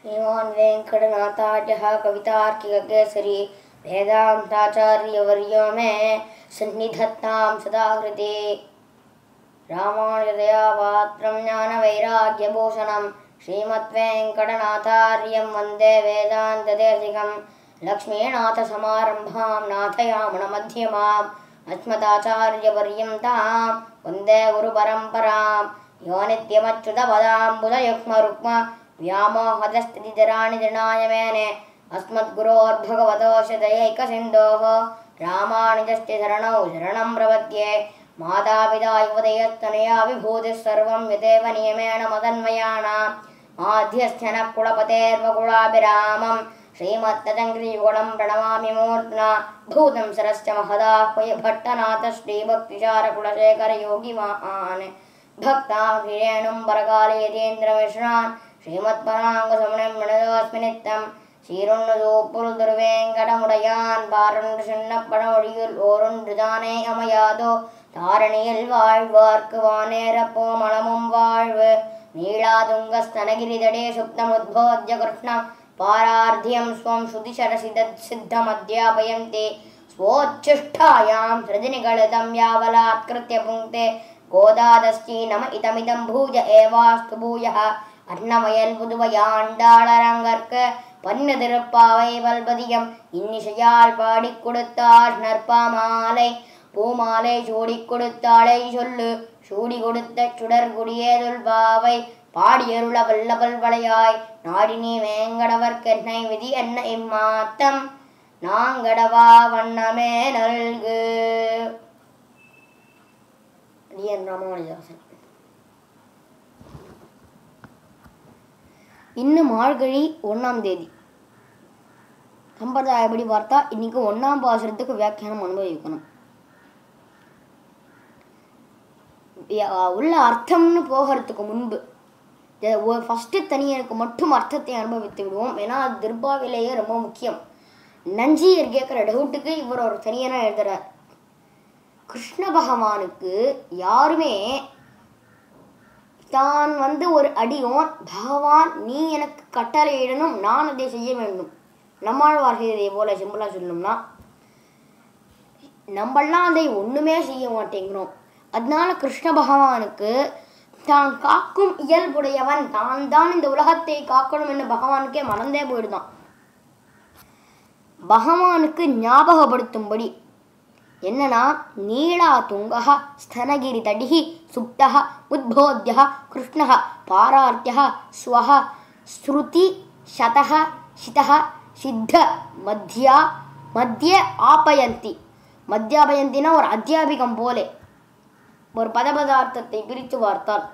श्रीमान् वेङ्कटनाथार्यः कवितार्किककेसरी वेदान्ताचार्यवर्यो मे सन्निधत्तां सदा हृदि रामानुजदया पात्रं ज्ञानवैराग्यभूषणं श्रीमद्वेङ्कटनाथार्यं वन्दे वेदान्तदेशिकं लक्ष्मीनाथसमारम्भां नाथयामणमध्यमाम् अस्मदाचार्यपर्यन्तां वन्दे गुरुपरम्परां यो नित्यमच्युतपदाम्बुजयुग्मरुक्म व्यामोहदस्थितिधराणि दृणाय मेने अस्मद्गुरोर्भगवतोषदयैकसिन्धोः रामानुजस्य शरणौ शरणं प्रपद्ये मातापिता युवदयस्तनया विभूतिः सर्वं यदेव नियमेण मदन्मयाणां माध्यस्थ्यनः कुलपतेर्वकुलाभिरामं श्रीमत्तजङ्ग्रियुगुणं प्रणमामि मूर्ध्ना भूतं सरश्च महदाह्वय भट्टनाथ श्रीभक्तिचारकुलशेखरयोगिमहान् भक्तां हिरेणुं वरकाले यतीन्द्रमिश्रान् श्रीमत्पराङ्गसमणं मृणदोऽस्मि नित्यं சீரொன்னுதோப்புல் திருவேங்கடமுடையான் பாரொன்று சின்னப்பழமொழியில் ஓரொன்று தானே அமையாதோ தாரணியில் வாழ்வார்க்கு வானேரப்போ மனமும் வாழ்வு நீளாதுங்கஸ்தனகிரிதடே சுப்தமுத்போத்ய கிருஷ்ணம் பாரார்த்தியம் ஸ்வம் ஸ்ருதிசரசித சித்தமத்யாபயந்தி स्वोच्छिष्टायां सृजनिगलितं यावलात्कृत्य पुङ्क्ते गोदादस्ति नम इदमिदं भूय एवास्तु भूयः அன்னவயல் புதுவையாண்டாளரங்கற்கு பன்னு திருப்பாவை வல்பதியம் இன்னிசையால் பாடிக் கொடுத்தாள் நற்பாமாலை பூமாலை சூடிக் கொடுத்தாளை சொல்லு சூடி கொடுத்த சுடர் குடியேதுல் பாவை பாடியருள வல்லபல் வளையாய் நாடினி வேங்கடவர்க்கென்னை விதி என்ன இம்மாத்தம் நாங்கடவா வண்ணமே நல்கு அடியன் ராமானுஜாசன் இன்னும் மார்கழி ஒன்றாம் தேதி சம்பிரதாயப்படி பார்த்தா இன்னைக்கு ஒன்றாம் பாசுரத்துக்கு வியாக்கியானம் அனுபவிக்கணும் உள்ள அர்த்தம்னு போகிறதுக்கு முன்பு ஃபஸ்ட்டு தனியனுக்கு மட்டும் அர்த்தத்தை அனுபவித்து விடுவோம் ஏன்னா அது திருப்பாவிலேயே ரொம்ப முக்கியம் நஞ்சியர் கேட்குற டவுட்டுக்கு இவர் ஒரு தனியனாக எழுதுறார் கிருஷ்ண பகவானுக்கு யாருமே தான் வந்து ஒரு அடியோன் பகவான் நீ எனக்கு கட்டளையிடணும் நான் அதை செய்ய வேண்டும் நம்மாழ்வார்கள் இதே போல சிம்பிளா சொல்லணும்னா நம்மளாம் அதை ஒண்ணுமே செய்ய மாட்டேங்கிறோம் அதனால கிருஷ்ண பகவானுக்கு தான் காக்கும் இயல்புடையவன் தான் தான் இந்த உலகத்தை காக்கணும் என்று பகவானுக்கே மறந்தே போயிடுதான் பகவானுக்கு ஞாபகப்படுத்தும்படி என்னன்னா நீளா துங்கः ஸ்தனகிரி தடிஹி சுப்தः உத்போத்யः கிருஷ்ணः பாரார்த்தியः ஸ்வः ஸ்ருதி சதः சிதः சித்த மத்தியா மத்திய ஆபயந்தி மத்தியாபயந்தினா ஒரு அத்தியாபிகம் போலே ஒரு பதபதார்த்தத்தை பிரித்து பார்த்தால்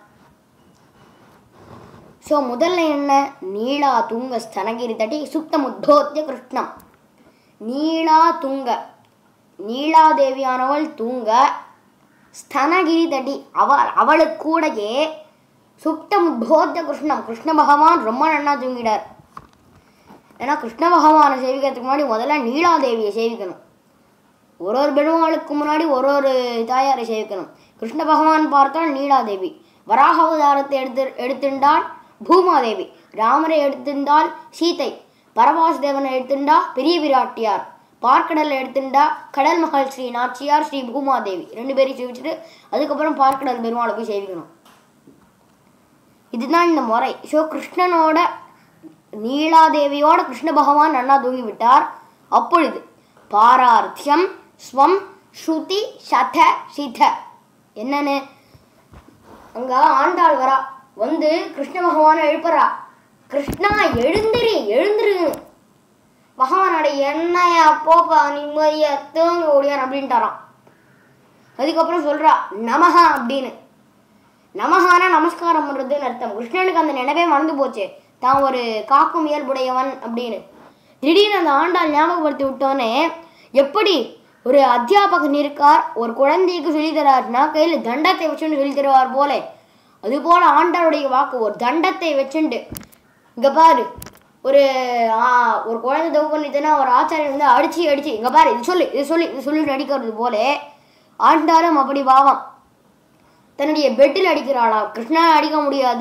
ஸோ முதல்ல என்ன நீளா துங்க ஸ்தனகிரி தடி சுத்தம் உத்போத்திய கிருஷ்ணம் நீளா துங்க நீலாதேவியானவள் தூங்க ஸ்தனகிரி தடி அவ அவளுக்கு கூடயே சுப்தம் உத்போத்த கிருஷ்ணம் கிருஷ்ண பகவான் ரொம்ப நன்னா தூங்கிடார் ஏன்னா கிருஷ்ண பகவானை சேவிக்கிறதுக்கு முன்னாடி முதல்ல நீலாதேவியை சேவிக்கணும் ஒரு ஒரு பெருமாளுக்கு முன்னாடி ஒரு ஒரு தாயாரை சேவிக்கணும் கிருஷ்ண பகவான் பார்த்தால் நீலாதேவி வராக அவதாரத்தை எடுத்து எடுத்துண்டால் பூமாதேவி ராமரை எடுத்திருந்தால் சீதை பரவாசுதேவனை எடுத்துண்டா பெரிய விராட்டியார் பார்க்கடல் எடுத்துட்டா கடல் மகள் ஸ்ரீ நாச்சியார் ஸ்ரீ பூமாதேவி ரெண்டு பேரையும் சேவிச்சுட்டு அதுக்கப்புறம் பார்க்கடல் பெருமாளை போய் சேவிக்கணும் இதுதான் இந்த முறை ஸோ கிருஷ்ணனோட நீலாதேவியோட கிருஷ்ண பகவான் நன்னா தூங்கி விட்டார் அப்பொழுது பாரார்த்தியம் ஸ்வம் ஸ்ருதி சத சித என்னன்னு அங்க ஆண்டாள் வரா வந்து கிருஷ்ண பகவானை எழுப்புறா கிருஷ்ணா எழுந்திரி எழுந்திரு பகவானோட என்னையா போப்பா நிம்மதியா தூங்க ஓடியார் அப்படின்ட்டாராம் அதுக்கப்புறம் சொல்றா நமஹா அப்படின்னு நமஹானா நமஸ்காரம் பண்றதுன்னு அர்த்தம் கிருஷ்ணனுக்கு அந்த நினைவே மறந்து போச்சு தான் ஒரு காக்கும் இயல்புடையவன் அப்படின்னு திடீர்னு அந்த ஆண்டாள் ஞாபகப்படுத்தி விட்டோன்னே எப்படி ஒரு அத்தியாபகன் இருக்கார் ஒரு குழந்தைக்கு சொல்லி தராருன்னா கையில் தண்டத்தை வச்சுன்னு சொல்லி தருவார் போல அதுபோல ஆண்டாளுடைய வாக்கு ஒரு தண்டத்தை வச்சுண்டு இங்க பாரு ஒரு ஒரு குழந்தை தப்பு பண்ணிட்டுனா ஒரு ஆச்சாரியன் வந்து அடிச்சு அடிச்சு இங்க பாரு இது சொல்லு இது சொல்லி இது சொல்லி நடிக்கிறது போல ஆண்டாலும் அப்படி பாவம் தன்னுடைய பெட்டில் அடிக்கிறாளா கிருஷ்ணா அடிக்க முடியாது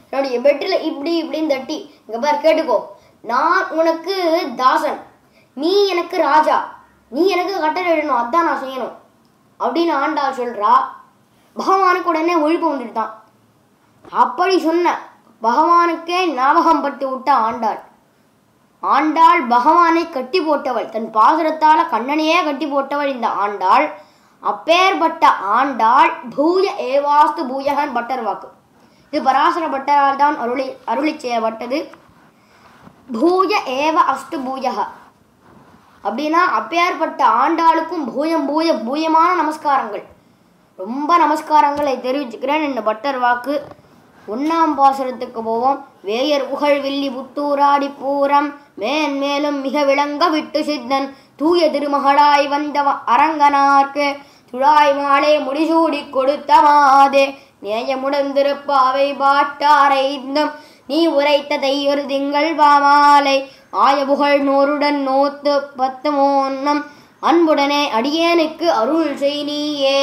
என்னுடைய பெட்டில் இப்படி இப்படின்னு தட்டி இங்க பார் கேட்டுக்கோ நான் உனக்கு தாசன் நீ எனக்கு ராஜா நீ எனக்கு கட்டளை இடணும் அதான் நான் செய்யணும் அப்படின்னு ஆண்டாள் சொல்றா பகவானுக்கு உடனே ஒழிப்பு வந்துட்டான் அப்படி சொன்ன பகவானுக்கே ஞாபகம் பட்டு விட்ட ஆண்டாள் ஆண்டாள் பகவானை கட்டி போட்டவள் தன் பாசுரத்தால கண்ணனையே கட்டி போட்டவள் இந்த ஆண்டாள் அப்பேற்பட்ட ஆண்டாள் பூய ஏவாஸ்து பூயகன் பட்டர் வாக்கு இது பராசர பட்டரால் தான் அருளி அருளி செய்யப்பட்டது பூய ஏவ அஸ்து பூயக அப்படின்னா அப்பேற்பட்ட ஆண்டாளுக்கும் பூயம் பூய பூயமான நமஸ்காரங்கள் ரொம்ப நமஸ்காரங்களை தெரிவிச்சுக்கிறேன் இந்த பட்டர் வாக்கு ஒன்னாம் பாசுரத்துக்கு போவோம் வேயர் புகழ் வில்லி புத்தூராடி பூரம் மேன் மேலும் மிக விளங்க விட்டு சித்தன் தூய திருமகளாய் வந்த வ- அரங்கனார்க்கு துழாய் மாலை முடிசூடி கொடுத்த மாதே நேயமுடன் திருப்பாவை பாட்டாரை இந்தம் நீ உரைத்ததை ஒரு திங்கள் பாமாலை ஆய புகழ் நூறுடன் நூத்து பத்து மோன்னம் அன்புடனே அடியேனுக்கு அருள் செய் நீயே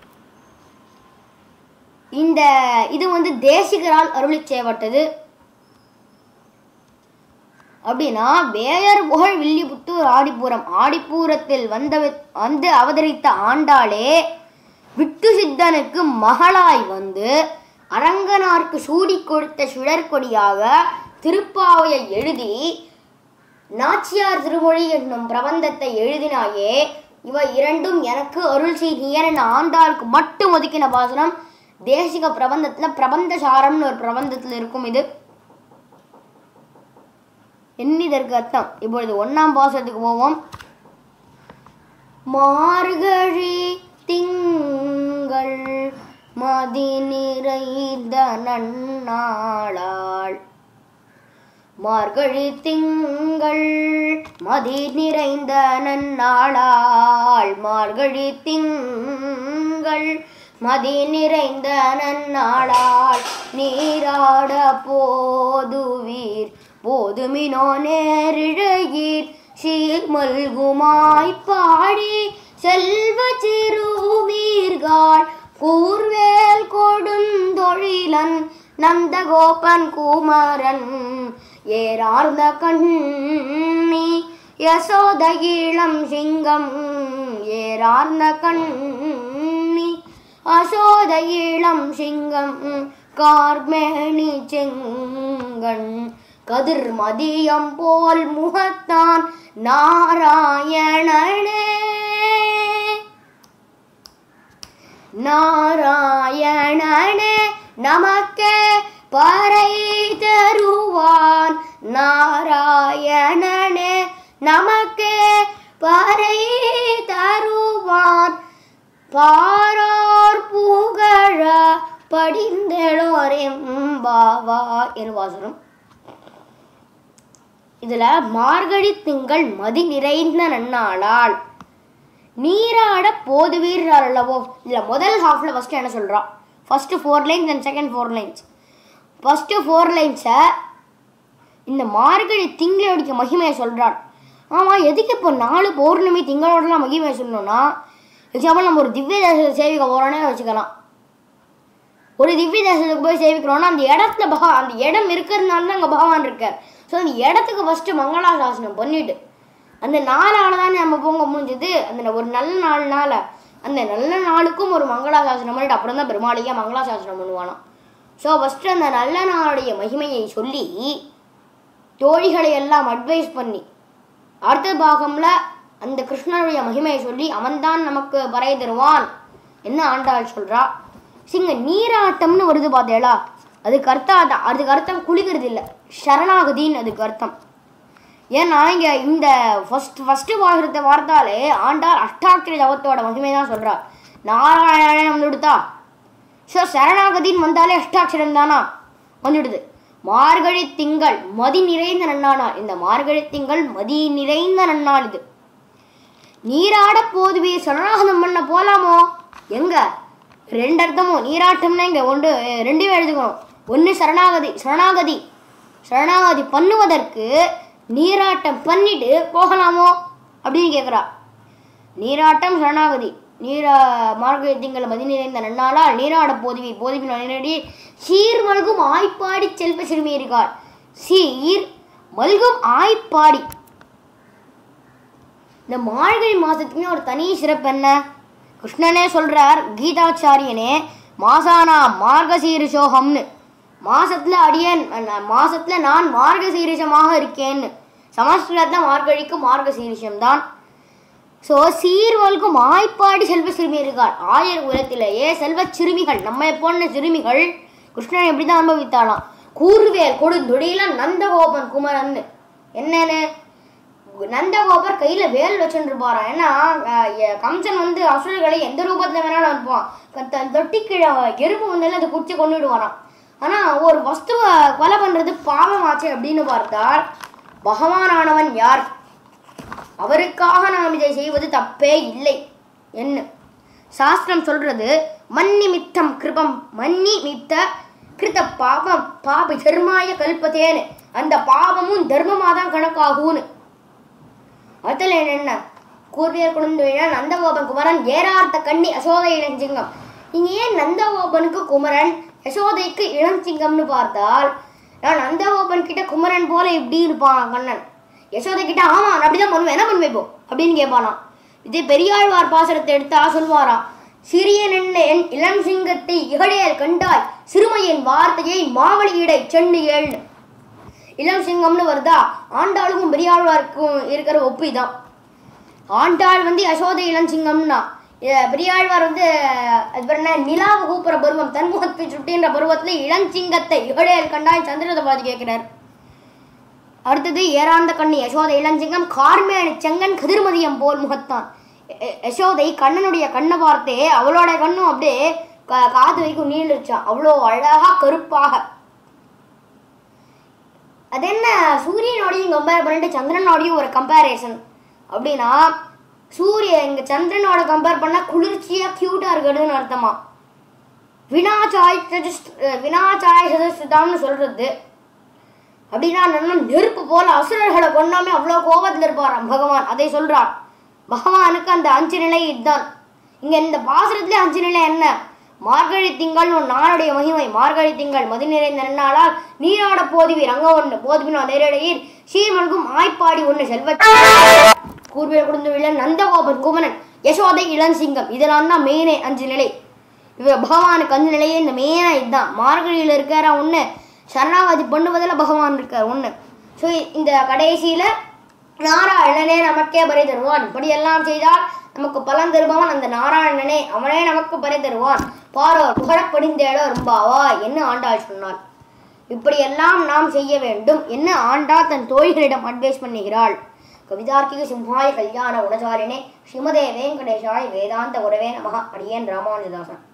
இந்த இது வந்து தேசிகரால் அருளி செய்யப்பட்டது அப்படின்னா வேயர் புகழ் வில்லிபுத்தூர் ஆடிப்பூரம் ஆடிப்பூரத்தில் வந்த வந்து அவதரித்த ஆண்டாளே விட்டு சித்தனுக்கு மகளாய் வந்து அரங்கனார்க்கு சூடி கொடுத்த சுழற்கொடியாக திருப்பாவையை எழுதி நாச்சியார் திருமொழி என்னும் பிரபந்தத்தை எழுதினாயே இவ இரண்டும் எனக்கு அருள் செய்தியன் என ஆண்டாளுக்கு மட்டும் ஒதுக்கின பாசனம் தேசிக பிரபந்தத்துல பிரபந்த சாரம்னு ஒரு பிரபந்தத்துல இருக்கும் இது என்ன இதற்கு அர்த்தம் இப்பொழுது ஒண்ணாம் பாசத்துக்கு போவோம் மார்கழி திங்கள் மதி நிறைந்த நன்னாளாள் மார்கழி திங்கள் மதி நிறைந்த நன்னாளாள் மார்கழி திங்கள் மதி நிறைந்த நன்னாளாள் நீராட போதுவீர் போதுமினோ நேரிழையீர் சீர்மல்குமாய் பாடி செல்வ சிறுமீர்காள் கூர்வேல் கொடுந்தொழிலன் நந்தகோபன் குமரன் ஏறார்ந்த கண்ணி யசோத இளம் சிங்கம் ஏறார்ந்த கண்ணி அசோத இளம் சிங்கம் கார்மேனி செங்கண் கதிர் மதியம் போல் முகத்தான் நாராயணனே நாராயணனே நமக்கே பறை தருவான் நாராயணனே நமக்கே பறை தருவான் பாரார் புகழ படிந்தெழோரெம்பாவா எனுவாசனம் இதுல மார்கழி திங்கள் மதி நிறைந்த நன்னாளால் நீராட போதுவீர் அல்லவோ இதுல முதல் ஹாஃப்ல ஃபர்ஸ்ட் என்ன சொல்றா first four lines and second four lines first four லைன்ஸை இந்த மார்கழி திங்களோடைய மகிமையை சொல்றான் ஆமா எதுக்கு இப்போ நாலு பௌர்ணமி திங்களோடலாம் மகிமையை சொல்லணும்னா எக்ஸாம்பிள் நம்ம ஒரு திவ்ய தேசத்தை சேவிக்க போறோன்னே வச்சுக்கலாம் ஒரு திவ்ய தேசத்துக்கு போய் சேவிக்கிறோம்னா அந்த இடத்துல பகா அந்த இடம் இருக்கிறதுனால தான் அங்கே பகவான் இருக்கார் ஸோ அந்த இடத்துக்கு ஃபஸ்ட்டு மங்களாசாசனம் பண்ணிட்டு அந்த நாளால தானே நம்ம போங்க முடிஞ்சது அந்த ஒரு நல்ல நாள்னால அந்த நல்ல நாளுக்கும் ஒரு மங்களாசாசனம் பண்ணிட்டு அப்புறம் தான் பெருமாளையா மங்களாசாசனம் பண்ணுவானாம் ஸோ ஃபஸ்ட்டு அந்த நல்ல நாளுடைய மகிமையை சொல்லி தோழிகளை எல்லாம் அட்வைஸ் பண்ணி அடுத்த பாகம்ல அந்த கிருஷ்ணனுடைய மகிமையை சொல்லி அவன்தான் நமக்கு பறை தருவான் என்ன ஆண்டாள் சொல்றா சிங்க நீராட்டம்னு வருது பார்த்தேளா அதுக்கு அர்த்தம் அதான் அதுக்கு அர்த்தம் குளிக்கிறது இல்லை சரணாகதின்னு அதுக்கு அர்த்தம் ஏன்னா இங்க இந்த ஃபர்ஸ்ட் ஃபர்ஸ்ட் வாசகத்தை வார்த்தாலே ஆண்டாள் அஷ்டாட்சரி தவத்தோட மகிமை தான் சொல்றா நாராயணன் வந்துடுதா ஸோ சரணாகதின்னு வந்தாலே அஷ்டாட்சரம் தானா வந்துடுது மார்கழி திங்கள் மதி நிறைந்த நன்னாள் இந்த மார்கழி திங்கள் மதி நிறைந்த நன்னாள் இது நீராட போதுவே சரணாகதம் பண்ண போலாமோ எங்க ரெண்டு அர்த்தமும் நீராட்டம்னா இங்க ஒன்று ரெண்டுமே எழுதுக்கணும் ஒன்று சரணாகதி சரணாகதி சரணாகதி பண்ணுவதற்கு நீராட்டம் பண்ணிட்டு போகலாமோ அப்படின்னு கேட்குறா நீராட்டம் சரணாகதி நீரா மார்கழி திங்கள் மதி நிறைந்த நன்னாளால் நீராட போதுவி போதுவின் நேரடி சீர் மல்கும் ஆய்ப்பாடி செல்வ சிறுமியிருக்கார் சீர் மல்கும் ஆய்ப்பாடி இந்த மார்கழி மாசத்துக்குமே ஒரு தனி சிறப்பு என்ன கிருஷ்ணனே சொல்றார் கீதாச்சாரியனே மாசானா மார்கசீரிஷோகம்னு மாசத்துல அடியேன் அஹ், மாசத்துல நான் மார்கசீரிஷமாக இருக்கேன்னு சமஸ்கிருதத்துல மார்கழிக்கு மார்கசீரிஷம் தான் ஸோ சீர்வல்கும் ஆய்ப்பாடி செல்வ சிறுமியர்கள் ஆயர் குலத்திலேயே செல்வச் சிறுமிகள் நம்மை போன்ற சிறுமிகள் கிருஷ்ணன் எப்படி தான் அனுபவித்தாளாம் கூர்வேல் கொடுந்தொடியில நந்தகோபன் குமரன் என்னன்னு நந்தகோபர் கையில வேல் வச்சுருப்பாராம் ஏன்னா அஹ், எ- கம்சன் வந்து அசுரர்களை எந்த ரூபத்துல வேணாலும் அனுப்புவான் க- தொட்டி கீழே எறும்பு வந்தாலும் அதை குச்சி கொண்டு விடுவாராம் ஆனா ஒரு வஸ்துவை கொலை பண்றது பாவமாச்சு அப்படின்னு பார்த்தால் பகவானானவன் யார் அவருக்காக நாம் இதை செய்வது தப்பே இல்லை என்ன சாஸ்திரம் சொல்றது மன்னிமித்தம் கிருபம் மன்னிமித்த கிருத பாபம் பாப தர்மாய கல்பத்தேன்னு அந்த பாவமும் தர்மமாக தான் கணக்காகும்னு அதில் என்ன கூர்வியர் குழந்தையா நந்தகோபன் குமரன் ஏறார்த்த கண்ணி யசோதை இளஞ்சிங்கம் இங்க ஏன் நந்தகோபனுக்கு குமரன் யசோதைக்கு இளஞ்சிங்கம்னு பார்த்தால் நான் நந்தகோபன் கிட்ட குமரன் போல இப்படி இருப்பான் கண்ணன் யசோதை கிட்ட ஆமா நான் அப்படிதான் பண்ணுவேன் என்ன பண்ணுவேன் இப்போ அப்படின்னு கேட்பானாம் இதே பெரியாழ்வார் பாசனத்தை எடுத்தா சொல்வாராம் சிறியன் என்ன என் இளம் சிங்கத்தை இகழேல் கண்டாய் சிறுமையின் வார்த்தையை மாவழியிடை சென்னு ஏழ்னு இளம் சிங்கம்னு வருதா ஆண்டாளுக்கும் பெரியாழ்வாருக்கும் இருக்கிற ஒப்பி தான் ஆண்டாள் வந்து யசோதை இளம் சிங்கம்னா இத பெரியாழ்வார் வந்து அது பேர் என்ன நிலாவு கூப்புற பருவம் தன்முகத்தை சுட்டின்ற பருவத்துல இளஞ்சிங்கத்தை இகழேல் கண்டாய் சந்திரதை பார்த்து கேட்கிறார் அடுத்தது ஏறாந்த கண்ணி யசோதை இளஞ்சிங்கம் கார்மேனி செங்கன் கதிர்மதியம் போல் முகத்தான் ய- யசோதை கண்ணனுடைய கண்ணை பார்த்தே அவளோட கண்ணும் அப்படியே கா- காது வரைக்கும் நீண்டுச்சான் அவ்வளோ அழகா கருப்பாக அது என்ன சூரியனோடையும் கம்பேர் பண்ணிட்டு சந்திரனோடையும் ஒரு கம்பேரிசன் அப்படின்னா சூரிய இங்க சந்திரனோட கம்பேர் பண்ணா குளிர்ச்சியா கியூட்டா இருக்குதுன்னு அர்த்தமா வினாச்சாய் சஜஸ்ட் வினாச்சாய் சஜஸ்டான்னு சொல்றது அப்படின்னா நல்லா நெருப்பு போல அசுரர்களை கொண்டாமே அவ்வளோ கோபத்தில் இருப்பாராம் பகவான் அதை சொல்றார் பகவானுக்கு அந்த அஞ்சு நிலை இதுதான் இங்க இந்த பாசுரத்திலே அஞ்சு நிலை என்ன மார்கழி திங்கள் ஒரு நாளுடைய மகிமை மார்கழி திங்கள் மதி நிறைந்த நன்னாளால் நீராட போதுவீர் அங்க ஒன்று போதுவினோ நேரடியில் சீர்மல்கும் ஆய்ப்பாடி ஒன்று செல்வ கூர்வேல் குடும்பவில்லை நந்தகோபன் குமரன் யசோதை இளஞ்சிங்கம் இதெல்லாம் தான் மெயினே அஞ்சு நிலை இவ பகவானுக்கு அஞ்சு நிலையே இந்த மெயினா இதுதான் மார்கழியில் இருக்கிற ஒன்று சரணாகதி பண்ணுவதில் பகவான் இருக்கார் ஒன்று ஸோ இந்த கடைசியில் நாராயணனே நமக்கே பறை தருவான் இப்படியெல்லாம் செய்தால் நமக்கு பலன் தருபவன் அந்த நாராயணனே அவனே நமக்கு பறை தருவான் பாரோர் புகழப்படிந்தேடோ ரொம்பாவா என்ன ஆண்டாள் சொன்னாள் இப்படியெல்லாம் நாம் செய்ய வேண்டும் என்ன ஆண்டாள் தன் தோழிகளிடம் அட்வைஸ் பண்ணுகிறாள் கவிதார்க்கிக சிம்ஹாய கல்யாண குணசாரிணே ஸ்ரீமதே வெங்கடேஷாய் வேதாந்த உறவே நமக அடியேன் ராமானுஜதாசன்